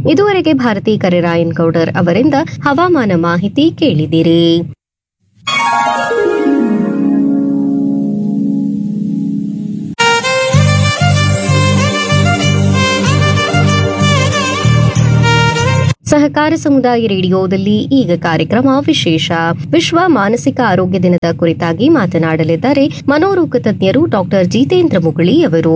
ಇದುವರೆಗೆ ಭಾರತಿ ಕರಿರಾಯನ್ ಗೌಡರ್ ಅವರಿಂದ ಹವಾಮಾನ ಮಾಹಿತಿ ಕೇಳಿದಿರಿ ಸಹಕಾರ ಸಮುದಾಯ ರೇಡಿಯೋದಲ್ಲಿ ಈಗ ಕಾರ್ಯಕ್ರಮ ವಿಶೇಷ ವಿಶ್ವ ಮಾನಸಿಕ ಆರೋಗ್ಯ ದಿನದ ಕುರಿತಾಗಿ ಮಾತನಾಡಲಿದ್ದಾರೆ ಮನೋರೋಗ ತಜ್ಞರು ಡಾಕ್ಟರ್ ಜಿತೇಂದ್ರ ಮುಗುಳಿ ಅವರು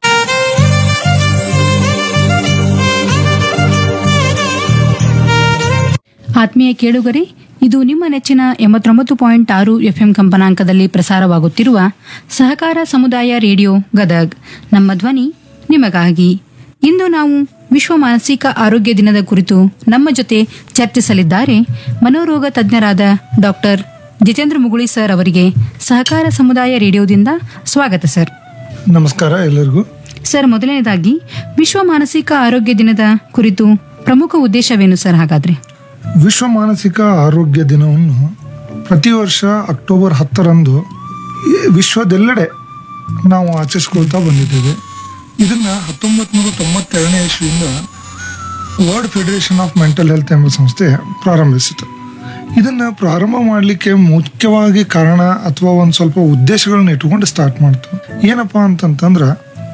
ಆತ್ಮೀಯ ಕೇಳುಗರೆ ಇದು ನಿಮ್ಮ ನೆಚ್ಚಿನ ಎಂಬತ್ತೊಂಬತ್ತು ಪಾಯಿಂಟ್ ಆರು ಎಫ್ಎಂ ಕಂಪನಾಂಕದಲ್ಲಿ ಪ್ರಸಾರವಾಗುತ್ತಿರುವ ಸಹಕಾರ ಸಮುದಾಯ ರೇಡಿಯೋ ಗದಗ್ ನಮ್ಮ ಧ್ವನಿ ನಿಮಗಾಗಿ ಇಂದು ನಾವು ವಿಶ್ವ ಮಾನಸಿಕ ಆರೋಗ್ಯ ದಿನದ ಕುರಿತು ನಮ್ಮ ಜೊತೆ ಚರ್ಚಿಸಲಿದ್ದಾರೆ ಮನೋರೋಗ ತಜ್ಞರಾದ ಡಾಕ್ಟರ್ ಜಿತೇಂದ್ರ ಮುಗುಳಿ ಸರ್ ಅವರಿಗೆ ಸಹಕಾರ ಸಮುದಾಯ ರೇಡಿಯೋದಿಂದ ಸ್ವಾಗತ ಸರ್ ನಮಸ್ಕಾರ ಎಲ್ಲರಿಗೂ ಸರ್ ಮೊದಲನೇದಾಗಿ ವಿಶ್ವ ಮಾನಸಿಕ ಆರೋಗ್ಯ ದಿನದ ಕುರಿತು ಪ್ರಮುಖ ಉದ್ದೇಶವೇನು ಸರ್ ಹಾಗಾದ್ರೆ ವಿಶ್ವ ಮಾನಸಿಕ ಆರೋಗ್ಯ ದಿನವನ್ನು ಪ್ರತಿ ವರ್ಷ ಅಕ್ಟೋಬರ್ ಹತ್ತರಂದು ಈ ವಿಶ್ವದೆಲ್ಲೆಡೆ ನಾವು ಆಚರಿಸ್ಕೊಳ್ತಾ ಬಂದಿದ್ದೇವೆ ಇದನ್ನ ಹತ್ತೊಂಬತ್ತು ನೂರ ತೊಂಬತ್ತೆರಡನೇ ಇಸ್ವಿಯಿಂದ world federation of mental health ಎಂಬ ಸಂಸ್ಥೆ ಪ್ರಾರಂಭಿಸಿತು ಇದನ್ನು ಪ್ರಾರಂಭ ಮಾಡಲಿಕ್ಕೆ ಮುಖ್ಯವಾಗಿ ಕಾರಣ ಅಥವಾ ಒಂದು ಸ್ವಲ್ಪ ಉದ್ದೇಶಗಳನ್ನ ಇಟ್ಕೊಂಡು ಸ್ಟಾರ್ಟ್ ಮಾಡ್ತು ಏನಪ್ಪಾ ಅಂತಂತಂದ್ರೆ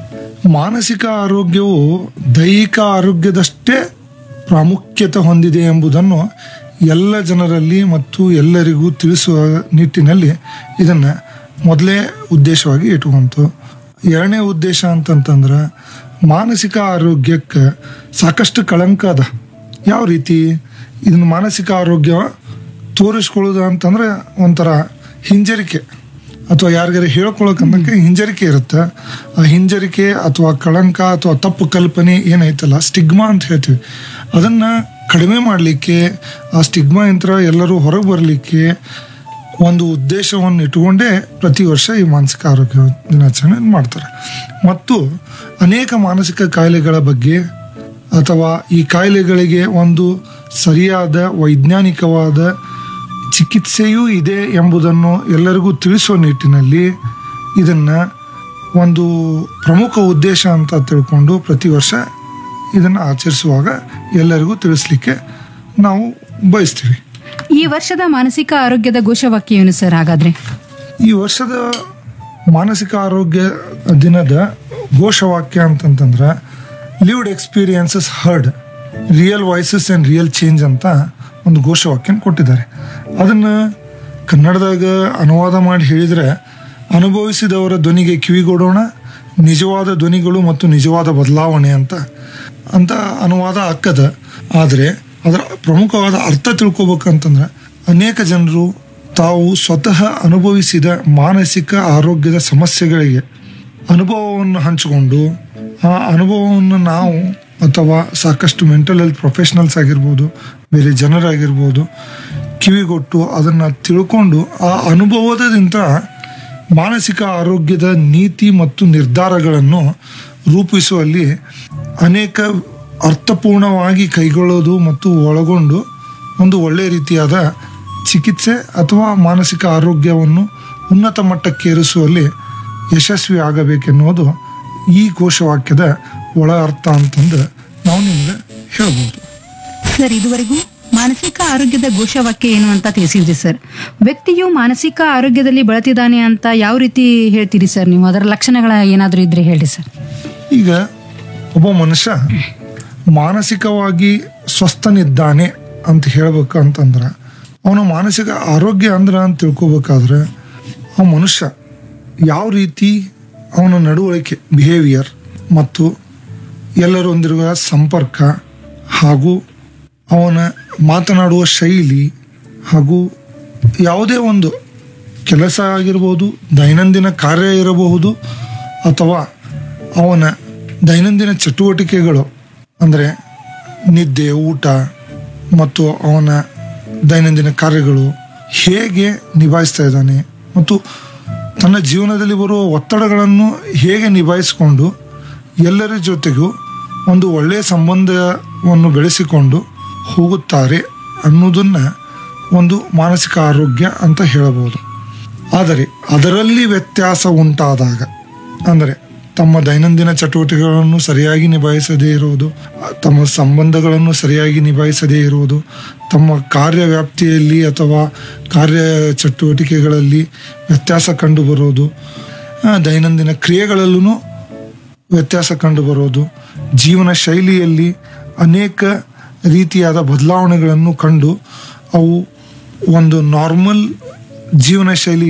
ಮಾನಸಿಕ ಆರೋಗ್ಯವು ದೈಹಿಕ ಆರೋಗ್ಯದಷ್ಟೇ ಪ್ರಾಮುಖ್ಯತೆ ಹೊಂದಿದೆ ಎಂಬುದನ್ನು ಎಲ್ಲ ಜನರಲ್ಲಿ ಮತ್ತು ಎಲ್ಲರಿಗೂ ತಿಳಿಸುವ ನಿಟ್ಟಿನಲ್ಲಿ ಇದನ್ನು ಮೊದಲೇ ಉದ್ದೇಶವಾಗಿ ಇಟ್ಕೊಂತು ಎರಡನೇ ಉದ್ದೇಶ ಅಂತಂತಂದ್ರೆ ಮಾನಸಿಕ ಆರೋಗ್ಯಕ್ಕೆ ಸಾಕಷ್ಟು ಕಳಂಕ ಅದ ಯಾವ ರೀತಿ ಇದನ್ನ ಮಾನಸಿಕ ಆರೋಗ್ಯ ತೋರಿಸ್ಕೊಳ್ಳೋದು ಅಂತಂದ್ರೆ ಒಂಥರ ಹಿಂಜರಿಕೆ ಅಥವಾ ಯಾರಿಗಾರ ಹೇಳ್ಕೊಳಕಂದಕ್ಕೆ ಹಿಂಜರಿಕೆ ಇರುತ್ತೆ ಆ ಹಿಂಜರಿಕೆ ಅಥವಾ ಕಳಂಕ ಅಥವಾ ತಪ್ಪು ಕಲ್ಪನೆ ಏನೈತಲ್ಲ ಸ್ಟಿಗ್ಮಾ ಅಂತ ಹೇಳ್ತೀವಿ ಅದನ್ನ ಕಡಿಮೆ ಮಾಡಲಿಕ್ಕೆ ಆ ಸ್ಟಿಗ್ಮಾ ಯಂತ್ರ ಎಲ್ಲರೂ ಹೊರಗೆ ಬರಲಿಕ್ಕೆ ಒಂದು ಉದ್ದೇಶವನ್ನು ಇಟ್ಟುಕೊಂಡೇ ಪ್ರತಿ ವರ್ಷ ಈ ಮಾನಸಿಕ ಆರೋಗ್ಯ ದಿನಾಚರಣೆ ಮಾಡ್ತಾರೆ ಮತ್ತು ಅನೇಕ ಮಾನಸಿಕ ಕಾಯಿಲೆಗಳ ಬಗ್ಗೆ ಅಥವಾ ಈ ಕಾಯಿಲೆಗಳಿಗೆ ಒಂದು ಸರಿಯಾದ ವೈಜ್ಞಾನಿಕವಾದ ಚಿಕಿತ್ಸೆಯೂ ಇದೆ ಎಂಬುದನ್ನು ಎಲ್ಲರಿಗೂ ತಿಳಿಸುವ ನಿಟ್ಟಿನಲ್ಲಿ ಇದನ್ನು ಒಂದು ಪ್ರಮುಖ ಉದ್ದೇಶ ಅಂತ ತಿಳ್ಕೊಂಡು ಪ್ರತಿ ವರ್ಷ ಇದನ್ನು ಆಚರಿಸುವಾಗ ಎಲ್ಲರಿಗೂ ತಿಳಿಸ್ಲಿಕ್ಕೆ ನಾವು ಬಯಸ್ತೀವಿ ಈ ವರ್ಷದ ಮಾನಸಿಕ ಆರೋಗ್ಯದ ಘೋಷವಾಕ್ಯ ಏನು ಸರ್ ಹಾಗಾದ್ರೆ ಈ ವರ್ಷದ ಮಾನಸಿಕ ಆರೋಗ್ಯ ದಿನದ ಘೋಷವಾಕ್ಯ ಅಂತಂತಂದ್ರೆ lived experiences heard real voices and real change ಅಂತ ಒಂದು ಘೋಷವಾಕ್ಯನ ಕೊಟ್ಟಿದ್ದಾರೆ ಅದನ್ನು ಕನ್ನಡದಾಗ ಅನುವಾದ ಮಾಡಿ ಹೇಳಿದರೆ ಅನುಭವಿಸಿದವರ ಧ್ವನಿಗೆ ಕಿವಿಗೊಡೋಣ ನಿಜವಾದ ಧ್ವನಿಗಳು ಮತ್ತು ನಿಜವಾದ ಬದಲಾವಣೆ ಅಂತ ಅಂತ ಅನುವಾದ ಅಕ್ಕದ ಆದರೆ ಅದರ ಪ್ರಮುಖವಾದ ಅರ್ಥ ತಿಳ್ಕೊಬೇಕಂತಂದ್ರೆ ಅನೇಕ ಜನರು ತಾವು ಸ್ವತಃ ಅನುಭವಿಸಿದ ಮಾನಸಿಕ ಆರೋಗ್ಯದ ಸಮಸ್ಯೆಗಳಿಗೆ ಅನುಭವವನ್ನು ಹಂಚಿಕೊಂಡು ಆ ಅನುಭವವನ್ನು ನಾವು ಅಥವಾ ಸಾಕಷ್ಟು ಮೆಂಟಲ್ ಹೆಲ್ತ್ ಪ್ರೊಫೆಷನಲ್ಸ್ ಆಗಿರ್ಬೋದು ಬೇರೆ ಜನರಾಗಿರ್ಬೋದು ಕಿವಿಗೊಟ್ಟು ಅದನ್ನು ತಿಳ್ಕೊಂಡು ಆ ಅನುಭವದಿಂದ ಮಾನಸಿಕ ಆರೋಗ್ಯದ ನೀತಿ ಮತ್ತು ನಿರ್ಧಾರಗಳನ್ನು ರೂಪಿಸುವಲ್ಲಿ ಅನೇಕ ಅರ್ಥಪೂರ್ಣವಾಗಿ ಕೈಗೊಳ್ಳೋದು ಮತ್ತು ಒಳಗೊಂಡು ಒಂದು ಒಳ್ಳೆಯ ರೀತಿಯಾದ ಚಿಕಿತ್ಸೆ ಅಥವಾ ಮಾನಸಿಕ ಆರೋಗ್ಯವನ್ನು ಉನ್ನತ ಮಟ್ಟಕ್ಕೇರಿಸುವಲ್ಲಿ ಯಶಸ್ವಿ ಆಗಬೇಕೆನ್ನುವುದು ಈ ಘೋಷವಾಕ್ಯದ ಒಳ ಅರ್ಥ ಅಂತಂದು ನಾವು ನಿಮ್ಗೆ ಹೇಳ್ಬೋದು ಸರ್ ಇದುವರೆಗೂ ಮಾನಸಿಕ ಆರೋಗ್ಯದ ಘೋಷವಾಕ್ಯ ಏನು ಅಂತ ತಿಳಿಸಿದ್ರಿ ಸರ್ ವ್ಯಕ್ತಿಯು ಮಾನಸಿಕ ಆರೋಗ್ಯದಲ್ಲಿ ಬಳತಿದ್ದಾನೆ ಅಂತ ಯಾವ ರೀತಿ ಹೇಳ್ತೀರಿ ಸರ್ ನೀವು ಅದರ ಲಕ್ಷಣಗಳ ಏನಾದರೂ ಇದ್ರೆ ಹೇಳಿ ಸರ್ ಈಗ ಒಬ್ಬ ಮನುಷ್ಯ ಮಾನಸಿಕವಾಗಿ ಸ್ವಸ್ಥನಿದ್ದಾನೆ ಅಂತ ಹೇಳ್ಬೇಕು ಅಂತಂದ್ರೆ ಅವನ ಮಾನಸಿಕ ಆರೋಗ್ಯ ಅಂದ್ರೆ ಅಂತ ತಿಳ್ಕೊಬೇಕಾದ್ರೆ ಆ ಮನುಷ್ಯ ಯಾವ ರೀತಿ ಅವನ ನಡವಳಿಕೆ ಬಿಹೇವಿಯರ್ ಮತ್ತು ಎಲ್ಲರೊಂದಿರುವ ಸಂಪರ್ಕ ಹಾಗೂ ಅವನ ಮಾತನಾಡುವ ಶೈಲಿ ಹಾಗೂ ಯಾವುದೇ ಒಂದು ಕೆಲಸ ಆಗಿರ್ಬೋದು ದೈನಂದಿನ ಕಾರ್ಯ ಇರಬಹುದು ಅಥವಾ ಅವನ ದೈನಂದಿನ ಚಟುವಟಿಕೆಗಳು ಅಂದರೆ ನಿದ್ದೆ ಊಟ ಮತ್ತು ಅವನ ದೈನಂದಿನ ಕಾರ್ಯಗಳು ಹೇಗೆ ನಿಭಾಯಿಸ್ತಾ ಇದ್ದಾನೆ ಮತ್ತು ತನ್ನ ಜೀವನದಲ್ಲಿ ಬರುವ ಒತ್ತಡಗಳನ್ನು ಹೇಗೆ ನಿಭಾಯಿಸಿಕೊಂಡು ಎಲ್ಲರ ಜೊತೆಗೂ ಒಂದು ಒಳ್ಳೆಯ ಸಂಬಂಧವನ್ನು ಬೆಳೆಸಿಕೊಂಡು ಹೋಗುತ್ತಾರೆ ಅನ್ನೋದನ್ನು ಒಂದು ಮಾನಸಿಕ ಆರೋಗ್ಯ ಅಂತ ಹೇಳಬಹುದು ಆದರೆ ಅದರಲ್ಲಿ ವ್ಯತ್ಯಾಸ ಉಂಟಾದಾಗ ಅಂದರೆ ತಮ್ಮ ದೈನಂದಿನ ಚಟುವಟಿಕೆಗಳನ್ನು ಸರಿಯಾಗಿ ನಿಭಾಯಿಸದೇ ಇರುವುದು ತಮ್ಮ ಸಂಬಂಧಗಳನ್ನು ಸರಿಯಾಗಿ ನಿಭಾಯಿಸದೇ ಇರುವುದು ತಮ್ಮ ಕಾರ್ಯವ್ಯಾಪ್ತಿಯಲ್ಲಿ ಅಥವಾ ಕಾರ್ಯ ಚಟುವಟಿಕೆಗಳಲ್ಲಿ ವ್ಯತ್ಯಾಸ ಕಂಡುಬರುವುದು ಆ, ದೈನಂದಿನ ಕ್ರಿಯೆಗಳಲ್ಲೂ ವ್ಯತ್ಯಾಸ ಕಂಡುಬರೋದು ಜೀವನ ಶೈಲಿಯಲ್ಲಿ ಅನೇಕ ರೀತಿಯಾದ ಬದಲಾವಣೆಗಳನ್ನು ಕಂಡು ಅವು ಒಂದು ನಾರ್ಮಲ್ ಜೀವನ ಶೈಲಿ